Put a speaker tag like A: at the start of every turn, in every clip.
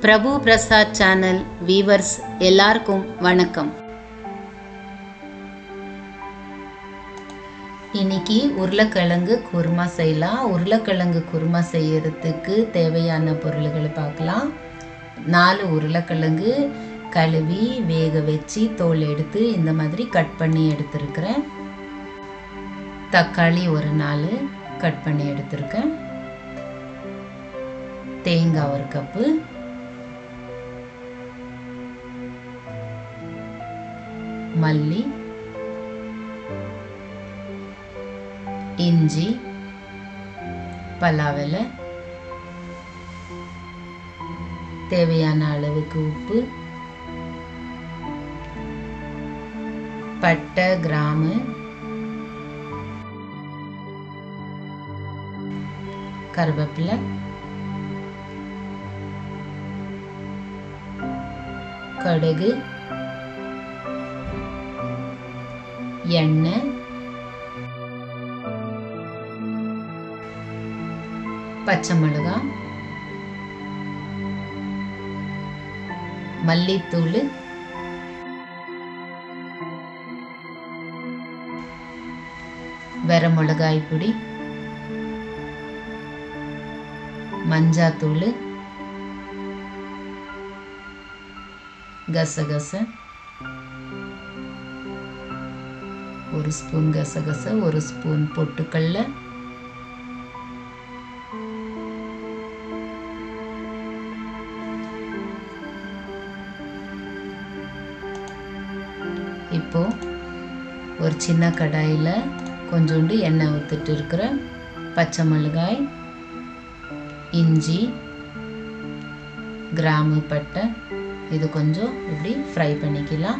A: பிரபு Prasad channel viewers எல்லாருக்கும் வணக்கம் இன்னைக்கு உருளைக்கிழங்கு குருமா செய்யலாம் உருளைக்கிழங்கு குருமா செய்யறதுக்கு தேவையான பொருள்களை பார்க்கலாம் நாலு உருளைக்கிழங்கு கழுவி வேக வச்சு தோல் எடுத்து இந்த மாதிரி கட் பண்ணி எடுத்திருக்கிறேன் தக்காளி ஒரு நாலு கட் பண்ணி எடுத்திருக்கேன் தேங்காய் ஒரு கப்பு மல்லி இஞ்சி பலாவலை தேவையான அளவுக்கு உப்பு பட்டை கிராமு கருவேப்பிலை கடுகு எண்ணெய் பச்சை மிளகாய் மல்லித்தூள் வெர மிளகாய் பொடி மஞ்சாத்தூள் கசகச ஒரு ஸ்பூன் கசகச ஒரு ஸ்பூன் பொட்டுக்கடல இப்போ ஒரு சின்ன கடாயில் கொஞ்சோண்டு எண்ணெய் ஊற்றிட்டு இருக்கிறேன் பச்சை மிளகாய் இஞ்சி கிராம்பு பட்டை இது கொஞ்சம் இப்படி ஃப்ரை பண்ணிக்கலாம்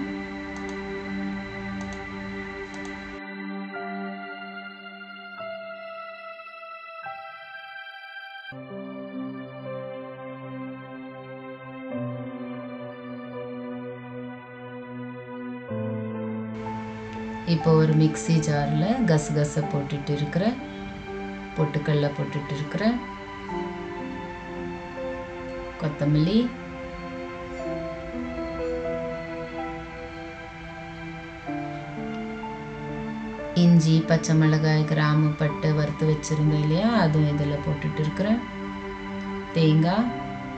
A: இப்போ ஒரு மிக்சி ஜாரில் கசகசை போட்டுட்டு இருக்கிறேன் பொட்டுக்கடல போட்டுட்டு இருக்கிறேன் கொத்தமல்லி இஞ்சி பச்சை மிளகாய் கிராமு பட்டு வறுத்து வச்சுருந்தேன் இல்லையா அதுவும் இதில் போட்டுட்டு இருக்கிறேன் தேங்காய்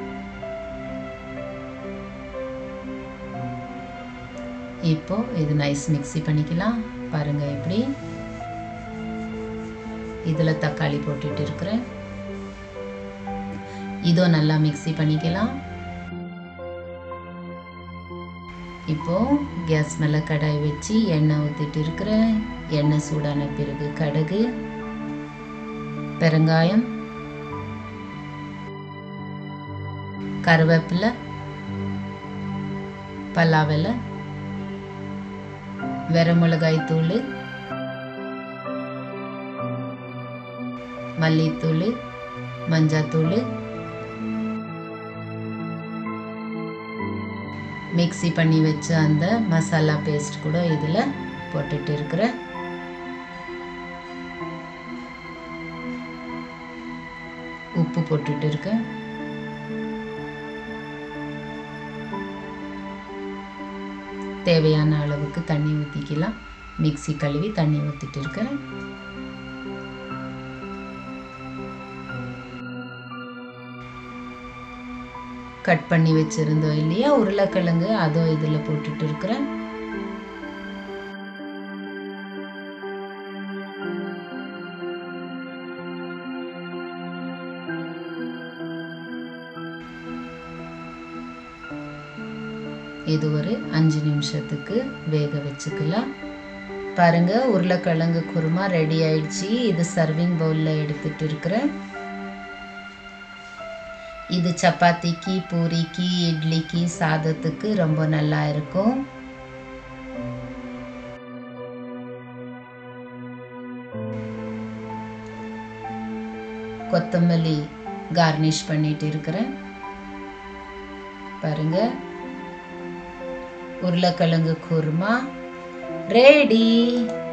A: இப்போ இது நைஸ் மிக்ஸி பண்ணிக்கலாம் பாருங்க எப்படி இதில் தக்காளி போட்டுட்டு இருக்கிறேன் இதோ நல்லா மிக்ஸி பண்ணிக்கலாம் இப்போ கேஸ் மேலே கடாய் வச்சு எண்ணெய் ஊற்றிட்டு இருக்கிறேன் எண்ணெய் சூடான பிறகு கடுகு பெருங்காயம் கருவேப்பிலை பல்லாவலை வெரமிளகாய் தூள் மல்லித்தூள் மஞ்சாத்தூள் மிக்ஸி பண்ணி வச்ச அந்த மசாலா பேஸ்ட் கூட இதில் போட்டுட்டு இருக்கிறேன் உப்பு போட்டுட்டு இருக்கேன் தேவையான அளவுக்கு தண்ணி ஊற்றிக்கலாம் மிக்ஸி கழுவி தண்ணி ஊற்றிட்டு இருக்கிறேன் கட் பண்ணி வச்சுருந்தோம் இல்லையா உருளைக்கிழங்கு அதுவும் இதில் போட்டுட்டு இருக்கிறேன் இது ஒரு அஞ்சு நிமிஷத்துக்கு வேக வச்சுக்கலாம் பாருங்க உருளைக்கிழங்கு குருமா ரெடி ஆயிடுச்சு இது சர்விங் பவுலில் எடுத்துட்டு இருக்கிறேன் இது சப்பாத்திக்கு பூரிக்கு இட்லிக்கு சாதத்துக்கு ரொம்ப நல்லா இருக்கும் கொத்தமல்லி கார்னிஷ் பண்ணிட்டு இருக்கிறேன் பாருங்க உருளைக்கிழங்கு குருமா ரெடி